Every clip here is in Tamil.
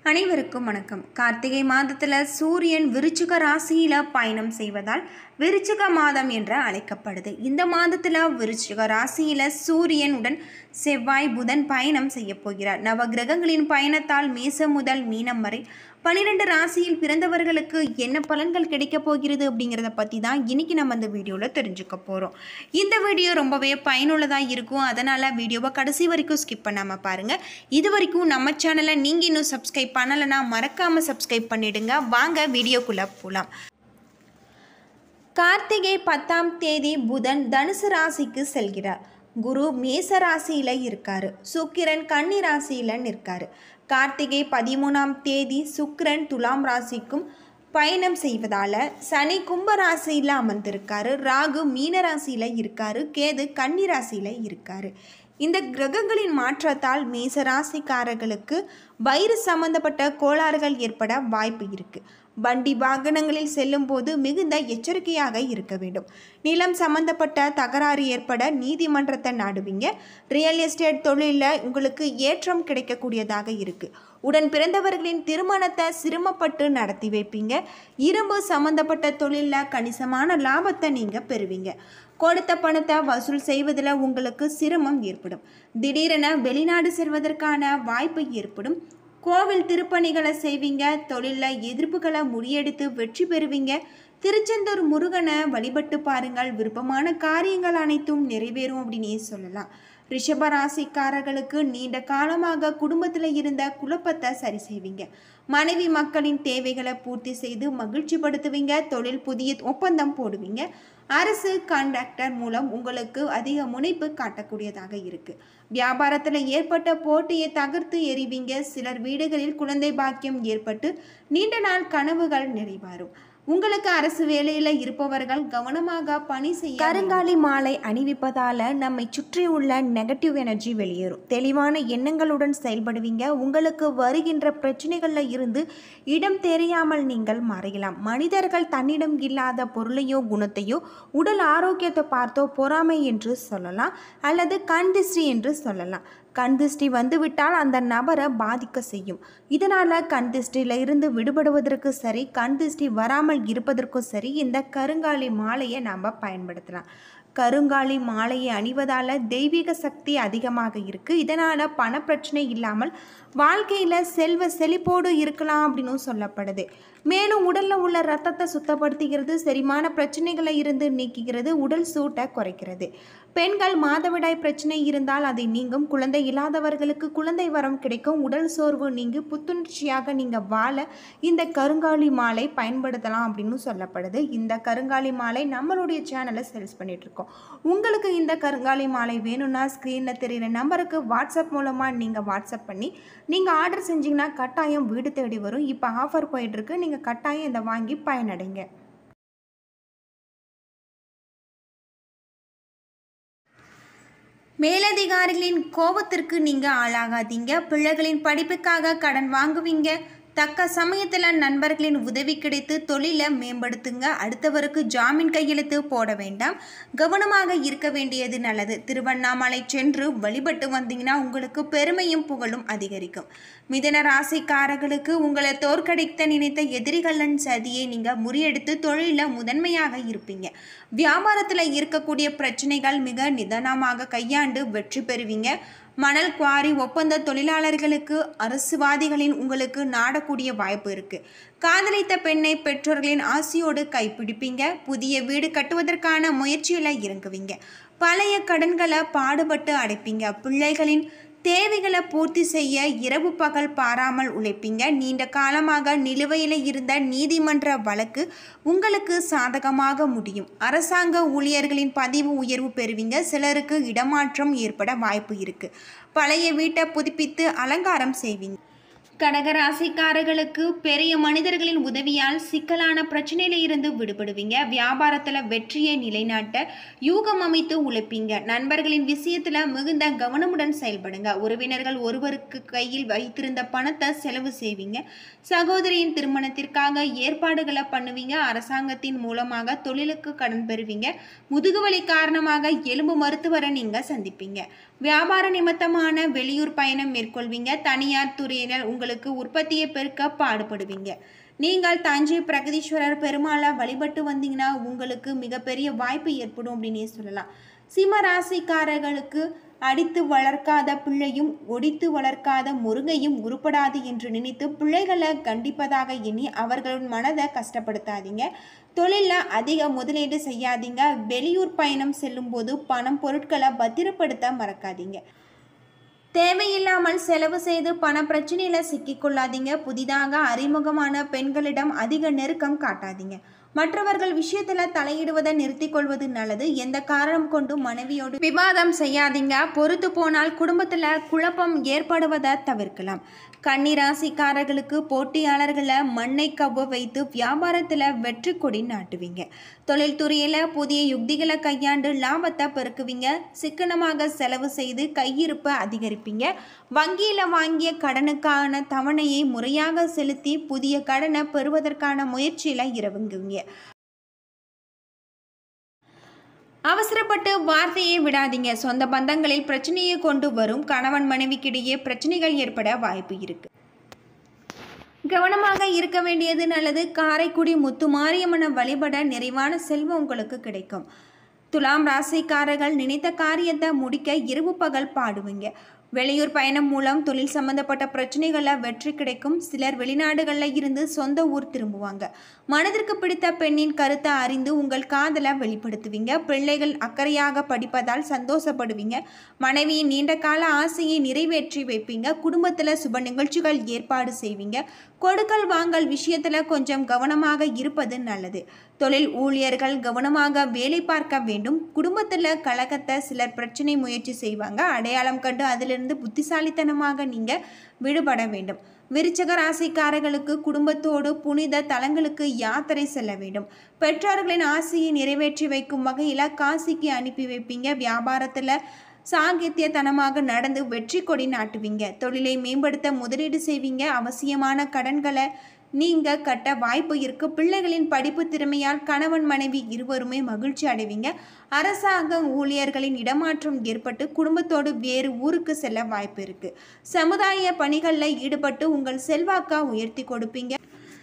அனைவருக்கும் வணக்கம் கார்த்திகை மாதத்தில் சூரியன் விருச்சிக ராசியில் பயணம் செய்வதால் விருச்சிக மாதம் என்று அழைக்கப்படுது இந்த மாதத்தில் விருச்சிக ராசியில் சூரியனுடன் செவ்வாய் புதன் பயணம் செய்ய போகிறார் நவ கிரகங்களின் பயணத்தால் மேசம் முதல் மீனம் வரை பன்னிரெண்டு ராசியில் பிறந்தவர்களுக்கு என்ன பலன்கள் கிடைக்க போகிறது அப்படிங்கிறத பற்றி தான் இன்னைக்கு நம்ம இந்த வீடியோவில் தெரிஞ்சுக்க போகிறோம் இந்த வீடியோ ரொம்பவே பயனுள்ளதாக இருக்கும் அதனால் வீடியோவை கடைசி வரைக்கும் ஸ்கிப் பண்ணாமல் பாருங்கள் இது வரைக்கும் நம்ம சேனலை நீங்கள் இன்னும் சப்ஸ்கிரைப் பண்ணலைன்னா மறக்காமல் சப்ஸ்கிரைப் பண்ணிடுங்க வாங்க வீடியோக்குள்ளே போகலாம் கார்த்திகை பத்தாம் தேதி புதன் தனுசு ராசிக்கு செல்கிறார் குரு மேச ராசியில் இருக்காரு சுக்கிரன் கன்னி ராசியில் நிற்காரு கார்த்திகை பதிமூணாம் தேதி சுக்கிரன் துலாம் ராசிக்கும் பயணம் செய்வதால் சனி கும்ப ராசியில் அமர்ந்திருக்காரு ராகு மீன ராசியில் இருக்காரு கேது கன்னி ராசியில் இருக்காரு இந்த கிரகங்களின் மாற்றத்தால் மேச ராசிக்காரர்களுக்கு வயிறு சம்பந்தப்பட்ட கோளாறுகள் ஏற்பட வாய்ப்பு இருக்குது வண்டி வாகனங்களில் செல்லும்போது மிகுந்த எச்சரிக்கையாக இருக்க வேண்டும் நிலம் சம்பந்தப்பட்ட தகராறு ஏற்பட நீதிமன்றத்தை நாடுவீங்க ரியல் எஸ்டேட் தொழிலில் உங்களுக்கு ஏற்றம் கிடைக்கக்கூடியதாக இருக்குது உடன் பிறந்தவர்களின் திருமணத்தை சிரமப்பட்டு நடத்தி வைப்பீங்க இரும்பு சம்பந்தப்பட்ட தொழிலில் கணிசமான லாபத்தை நீங்கள் பெறுவீங்க கொடுத்த பணத்தை வசூல் செய்வதில் உங்களுக்கு சிரமம் ஏற்படும் திடீரென வெளிநாடு செல்வதற்கான வாய்ப்பு ஏற்படும் கோவில் திருப்பணிகளை செய்வீங்க தொழிலில் எதிர்ப்புகளை முறியடித்து வெற்றி பெறுவீங்க திருச்செந்தூர் முருகனை வழிபட்டு பாருங்கள் விருப்பமான காரியங்கள் அனைத்தும் நிறைவேறும் அப்படின்னே சொல்லலாம் ரிஷப ராசிக்காரர்களுக்கு நீண்ட காலமாக குடும்பத்தில் இருந்த குழப்பத்தை சரி செய்வீங்க மனைவி மக்களின் தேவைகளை பூர்த்தி செய்து மகிழ்ச்சிப்படுத்துவீங்க தொழில் புதிய ஒப்பந்தம் போடுவீங்க அரசு கான்ட்ராக்டர் மூலம் உங்களுக்கு அதிக முனைப்பு காட்டக்கூடியதாக இருக்கு வியாபாரத்தில் ஏற்பட்ட போட்டியை தகர்த்து எறிவீங்க சிலர் வீடுகளில் குழந்தை பாக்கியம் ஏற்பட்டு நீண்ட நாள் கனவுகள் நிறைவேறும் உங்களுக்கு அரசு வேலையில் இருப்பவர்கள் கவனமாக பணி செய்ய கருங்காலி மாலை அணிவிப்பதால நம்மை சுற்றி உள்ள நெகட்டிவ் எனர்ஜி வெளியேறும் தெளிவான எண்ணங்களுடன் செயல்படுவீங்க உங்களுக்கு வருகின்ற பிரச்சனைகளில் இருந்து இடம் தெரியாமல் நீங்கள் மறையலாம் மனிதர்கள் தன்னிடம் இல்லாத பொருளையோ குணத்தையோ உடல் ஆரோக்கியத்தை பார்த்தோ பொறாமை என்று சொல்லலாம் அல்லது கண் திருஷ்டி என்று சொல்லலாம் கண் திருஷ்டி வந்துவிட்டால் அந்த நபரை பாதிக்க செய்யும் இதனால் கண் திருஷ்டியில் இருந்து விடுபடுவதற்கு சரி கண் திருஷ்டி வராமல் இருப்பதற்கும் சரி இந்த கருங்காலி மாலையை நாம் பயன்படுத்தலாம் கருங்காலி மாலையை அணிவதால் தெய்வீக சக்தி அதிகமாக இருக்குது இதனால் பணப்பிரச்சனை இல்லாமல் வாழ்க்கையில் செல்வ செழிப்போடு இருக்கலாம் அப்படின்னு சொல்லப்படுது மேலும் உடலில் உள்ள ரத்தத்தை சுத்தப்படுத்துகிறது செரிமான பிரச்சனைகளை இருந்து நீக்குகிறது உடல் சூட்டை குறைக்கிறது பெண்கள் மாதவிடாய் பிரச்சனை இருந்தால் அதை நீங்கும் குழந்தை இல்லாதவர்களுக்கு குழந்தை வரம் கிடைக்கும் உடல் சோர்வு நீங்கி புத்துணர்ச்சியாக நீங்கள் வாழ இந்த கருங்காலி மாலை பயன்படுத்தலாம் அப்படின்னு சொல்லப்படுது இந்த கருங்காலி மாலை நம்மளுடைய சேனலை சேல்ஸ் பண்ணிட்டு இருக்கோம் உங்களுக்கு இந்த கருங்காலி மாலை வேணும்னா ஸ்க்ரீனில் தெரிகிற நம்பருக்கு வாட்ஸ்அப் மூலமாக நீங்கள் வாட்ஸ்அப் பண்ணி நீங்கள் ஆர்டர் செஞ்சீங்கன்னா கட்டாயம் வீடு தேடி வரும் இப்போ ஆஃபர் போயிட்டுருக்கு நீங்கள் கட்டாயம் இதை வாங்கி பயனடைங்க மேலதிகாரிகளின் கோபத்திற்கு நீங்கள் ஆளாகாதீங்க பிள்ளைகளின் படிப்புக்காக கடன் வாங்குவீங்க தக்க சமயத்தில் நண்பர்களின் உதவி கிடைத்து தொழிலை மேம்படுத்துங்க அடுத்தவருக்கு ஜாமீன் கையெழுத்து போட வேண்டாம் கவனமாக இருக்க வேண்டியது நல்லது திருவண்ணாமலை சென்று வழிபட்டு வந்தீங்கன்னா உங்களுக்கு பெருமையும் புகழும் அதிகரிக்கும் மிதன ராசிக்காரர்களுக்கு உங்களை தோற்கடித்த நினைத்த எதிரிகளின் சதியை நீங்கள் முறியடித்து தொழிலில் முதன்மையாக இருப்பீங்க வியாபாரத்தில் இருக்கக்கூடிய பிரச்சனைகள் மிக நிதானமாக கையாண்டு வெற்றி பெறுவீங்க மணல் குவாரி ஒப்பந்த தொழிலாளர்களுக்கு அரசுவாதிகளின் உங்களுக்கு நாடக்கூடிய வாய்ப்பு இருக்கு காதலித்த பெண்ணை பெற்றோர்களின் ஆசையோடு கைப்பிடிப்பீங்க புதிய வீடு கட்டுவதற்கான முயற்சியில் இறங்குவீங்க பழைய கடன்களை பாடுபட்டு அடைப்பீங்க பிள்ளைகளின் தேவைகளை பூர்த்தி செய்ய இரவு பகல் பாராமல் உழைப்பீங்க நீண்ட காலமாக நிலுவையில் இருந்த நீதிமன்ற வழக்கு உங்களுக்கு சாதகமாக முடியும் அரசாங்க ஊழியர்களின் பதிவு உயர்வு பெறுவீங்க சிலருக்கு இடமாற்றம் ஏற்பட வாய்ப்பு இருக்கு பழைய வீட்டை புதுப்பித்து அலங்காரம் செய்வீங்க கடகராசிக்காரர்களுக்கு பெரிய மனிதர்களின் உதவியால் சிக்கலான பிரச்சனையில இருந்து விடுபடுவீங்க வியாபாரத்தில் வெற்றியை நிலைநாட்ட யூகம் அமைத்து உழைப்பீங்க நண்பர்களின் விஷயத்தில் மிகுந்த கவனமுடன் செயல்படுங்க உறவினர்கள் ஒருவருக்கு கையில் வைத்திருந்த பணத்தை செலவு செய்வீங்க சகோதரியின் திருமணத்திற்காக ஏற்பாடுகளை பண்ணுவீங்க அரசாங்கத்தின் மூலமாக தொழிலுக்கு கடன் பெறுவீங்க முதுகுவலி காரணமாக எலும்பு மருத்துவரை நீங்கள் சந்திப்பீங்க வியாபார நிமித்தமான வெளியூர் பயணம் மேற்கொள்வீங்க தனியார் துறையினர் உங்களுக்கு உற்பத்தியை பெருக்க பாடுபடுவீங்க நீங்கள் தஞ்சை பிரகதீஸ்வரர் பெருமாளை வழிபட்டு வந்தீங்கன்னா உங்களுக்கு மிகப்பெரிய வாய்ப்பு ஏற்படும் அப்படின்னே சொல்லலாம் சிம்ம ராசிக்காரர்களுக்கு அடித்து வளர்க்காத பிள்ளையும் ஒடித்து வளர்க்காத முருங்கையும் உருப்படாது என்று நினைத்து பிள்ளைகளை கண்டிப்பதாக எண்ணி அவர்களின் மனதை கஷ்டப்படுத்தாதீங்க தொழிலில் அதிக முதலீடு செய்யாதீங்க வெளியூர் பயணம் செல்லும்போது பணம் பொருட்களை பத்திரப்படுத்த மறக்காதீங்க தேவையில்லாமல் செலவு செய்து பண பிரச்சனையில் சிக்கிக்கொள்ளாதீங்க புதிதாக அறிமுகமான பெண்களிடம் அதிக நெருக்கம் காட்டாதீங்க மற்றவர்கள் விஷயத்தில் தலையிடுவதை நிறுத்திக் கொள்வது நல்லது எந்த காரணம் கொண்டும் மனைவியோடு விவாதம் செய்யாதீங்க பொறுத்து போனால் குடும்பத்தில் குழப்பம் ஏற்படுவதை தவிர்க்கலாம் கன்னிராசிக்காரர்களுக்கு போட்டியாளர்களை மண்ணை கவ்வ வைத்து வியாபாரத்தில் வெற்றி கொடி நாட்டுவீங்க தொழில்துறையில் புதிய யுக்திகளை கையாண்டு லாபத்தை பெருக்குவீங்க சிக்கனமாக செலவு செய்து கையிருப்பை அதிகரிப்பீங்க வங்கியில் வாங்கிய கடனுக்கான தவணையை முறையாக செலுத்தி புதிய கடனை பெறுவதற்கான முயற்சியில் இறங்குவீங்க அவசரப்பட்டு வார்த்தையை விடாதீங்க சொந்த பந்தங்களில் பிரச்சனையை கொண்டு வரும் கணவன் மனைவிக்கிடையே பிரச்சனைகள் ஏற்பட வாய்ப்பு இருக்கு கவனமாக இருக்க வேண்டியது நல்லது காரைக்குடி முத்து மாரியம்மனை வழிபட நிறைவான செல்வம் உங்களுக்கு கிடைக்கும் துலாம் ராசிக்காரர்கள் நினைத்த காரியத்தை முடிக்க இரவு பகல் பாடுவீங்க வெளியூர் பயணம் மூலம் தொழில் சம்பந்தப்பட்ட பிரச்சனைகளில் வெற்றி கிடைக்கும் சிலர் வெளிநாடுகளில் இருந்து சொந்த ஊர் திரும்புவாங்க மனதிற்கு பிடித்த பெண்ணின் கருத்தை அறிந்து உங்கள் காதலை வெளிப்படுத்துவீங்க பிள்ளைகள் அக்கறையாக படிப்பதால் சந்தோஷப்படுவீங்க மனைவியின் நீண்ட கால ஆசையை நிறைவேற்றி வைப்பீங்க குடும்பத்தில் சுப நிகழ்ச்சிகள் ஏற்பாடு செய்வீங்க கொடுக்கல் வாங்கல் விஷயத்தில் கொஞ்சம் கவனமாக இருப்பது நல்லது தொழில் ஊழியர்கள் கவனமாக வேலை பார்க்க வேண்டும் குடும்பத்தில் கழகத்தை சிலர் பிரச்சனை முயற்சி செய்வாங்க அடையாளம் கண்டு அதிலிருந்து புத்திசாலித்தனமாக நீங்கள் விடுபட வேண்டும் விருச்சக ராசிக்காரர்களுக்கு குடும்பத்தோடு புனித தலங்களுக்கு யாத்திரை செல்ல வேண்டும் பெற்றோர்களின் ஆசையை நிறைவேற்றி வைக்கும் வகையில் காசிக்கு அனுப்பி வைப்பீங்க வியாபாரத்தில் சாகித்யத்தனமாக நடந்து வெற்றி கொடி நாட்டுவீங்க தொழிலை மேம்படுத்த முதலீடு செய்வீங்க அவசியமான கடன்களை நீங்க கட்ட வாய்ப்பு இருக்கு பிள்ளைகளின் படிப்பு திறமையால் கணவன் மனைவி இருவருமே மகிழ்ச்சி அடைவீங்க அரசாங்க ஊழியர்களின் இடமாற்றம் ஏற்பட்டு குடும்பத்தோடு வேறு ஊருக்கு செல்ல வாய்ப்பு இருக்கு சமுதாய பணிகளில் ஈடுபட்டு உங்கள் செல்வாக்கா உயர்த்தி கொடுப்பீங்க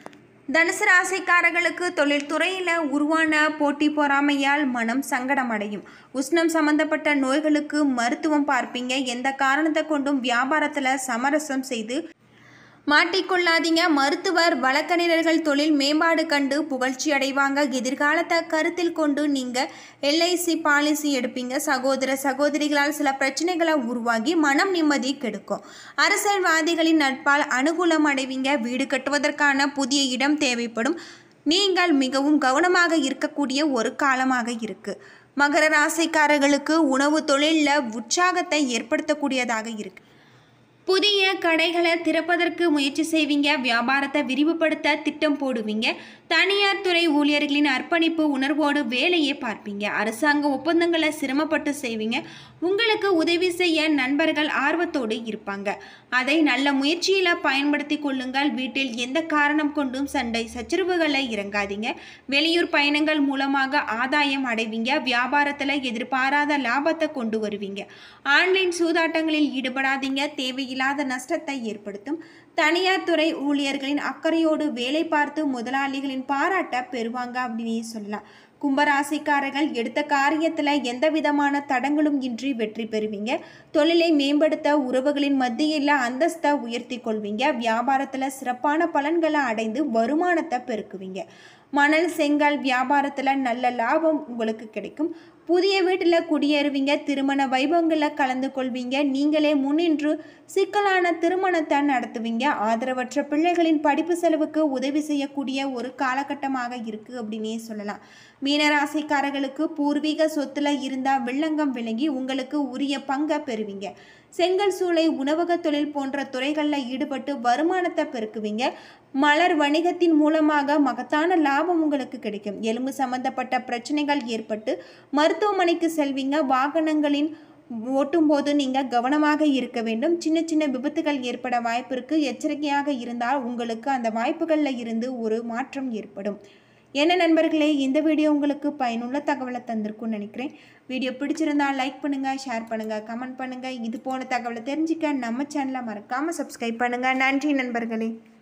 தனுசு ராசிக்காரர்களுக்கு தொழில்துறையில் உருவான போட்டி பொறாமையால் மனம் சங்கடமடையும் உஷ்ணம் சம்பந்தப்பட்ட நோய்களுக்கு மருத்துவம் பார்ப்பீங்க எந்த காரணத்தை கொண்டும் வியாபாரத்தில் சமரசம் செய்து மாட்டிக்கொள்ளாதீங்க மருத்துவர் வழக்கறிஞர்கள் தொழில் மேம்பாடு கண்டு புகழ்ச்சி அடைவாங்க எதிர்காலத்தை கருத்தில் கொண்டு நீங்கள் எல்ஐசி பாலிசி எடுப்பீங்க சகோதர சகோதரிகளால் சில பிரச்சனைகளை உருவாகி மனம் நிம்மதி கெடுக்கும் அரசியல்வாதிகளின் நட்பால் அனுகூலம் அடைவீங்க வீடு கட்டுவதற்கான புதிய இடம் தேவைப்படும் நீங்கள் மிகவும் கவனமாக இருக்கக்கூடிய ஒரு காலமாக இருக்கு மகர ராசிக்காரர்களுக்கு உணவு தொழிலில் உற்சாகத்தை ஏற்படுத்தக்கூடியதாக இருக்கு புதிய கடைகளை திறப்பதற்கு முயற்சி செய்வீங்க வியாபாரத்தை விரிவுபடுத்த திட்டம் போடுவீங்க தனியார் துறை ஊழியர்களின் அர்ப்பணிப்பு உணர்வோடு வேலையை பார்ப்பீங்க அரசாங்க ஒப்பந்தங்களை சிரமப்பட்டு செய்வீங்க உங்களுக்கு உதவி செய்ய நண்பர்கள் ஆர்வத்தோடு இருப்பாங்க அதை நல்ல முயற்சியில் பயன்படுத்தி கொள்ளுங்கள் வீட்டில் எந்த காரணம் கொண்டும் சண்டை சச்சரவுகளை இறங்காதீங்க வெளியூர் பயணங்கள் மூலமாக ஆதாயம் அடைவீங்க வியாபாரத்தில் எதிர்பாராத லாபத்தை கொண்டு வருவீங்க ஆன்லைன் சூதாட்டங்களில் ஈடுபடாதீங்க தேவையில்லாத நஷ்டத்தை ஏற்படுத்தும் தனியார் துறை ஊழியர்களின் அக்கறையோடு வேலை பார்த்து முதலாளிகளின் பாராட்ட பெறுவாங்க அப்படின்னு சொல்லலாம் கும்பராசிக்காரர்கள் எடுத்த காரியத்தில் எந்த விதமான தடங்களும் இன்றி வெற்றி பெறுவீங்க தொழிலை மேம்படுத்த உறவுகளின் மத்தியில் அந்தஸ்தை உயர்த்தி கொள்வீங்க வியாபாரத்தில் சிறப்பான பலன்களை அடைந்து வருமானத்தை பெருக்குவீங்க மணல் செங்கல் வியாபாரத்தில் நல்ல லாபம் உங்களுக்கு கிடைக்கும் புதிய வீட்டில் குடியேறுவீங்க திருமண வைபவங்களில் கலந்து கொள்வீங்க நீங்களே முன்னின்று சிக்கலான திருமணத்தை நடத்துவீங்க ஆதரவற்ற பிள்ளைகளின் படிப்பு செலவுக்கு உதவி செய்யக்கூடிய ஒரு காலகட்டமாக இருக்குது அப்படின்னே சொல்லலாம் மீனராசிக்காரர்களுக்கு பூர்வீக சொத்துல இருந்தால் வெள்ளங்கம் விளங்கி உங்களுக்கு உரிய பங்கை பெறுவீங்க செங்கல் சூளை உணவக தொழில் போன்ற துறைகளில் ஈடுபட்டு வருமானத்தை பெருக்குவீங்க மலர் வணிகத்தின் மூலமாக மகத்தான லாபம் உங்களுக்கு கிடைக்கும் எலும்பு சம்பந்தப்பட்ட பிரச்சனைகள் ஏற்பட்டு மருத்துவமனைக்கு செல்வீங்க வாகனங்களின் ஓட்டும்போது நீங்கள் கவனமாக இருக்க வேண்டும் சின்ன சின்ன விபத்துகள் ஏற்பட வாய்ப்பு இருக்குது எச்சரிக்கையாக இருந்தால் உங்களுக்கு அந்த வாய்ப்புகளில் இருந்து ஒரு மாற்றம் ஏற்படும் என்ன நண்பர்களே இந்த வீடியோ உங்களுக்கு பயனுள்ள தகவலை தந்திருக்கும்னு நினைக்கிறேன் வீடியோ பிடிச்சிருந்தா லைக் பண்ணுங்கள் ஷேர் பண்ணுங்கள் கமெண்ட் பண்ணுங்கள் இது போன தகவலை தெரிஞ்சுக்க நம்ம சேனலை மறக்காமல் சப்ஸ்கிரைப் பண்ணுங்கள் நன்றி நண்பர்களே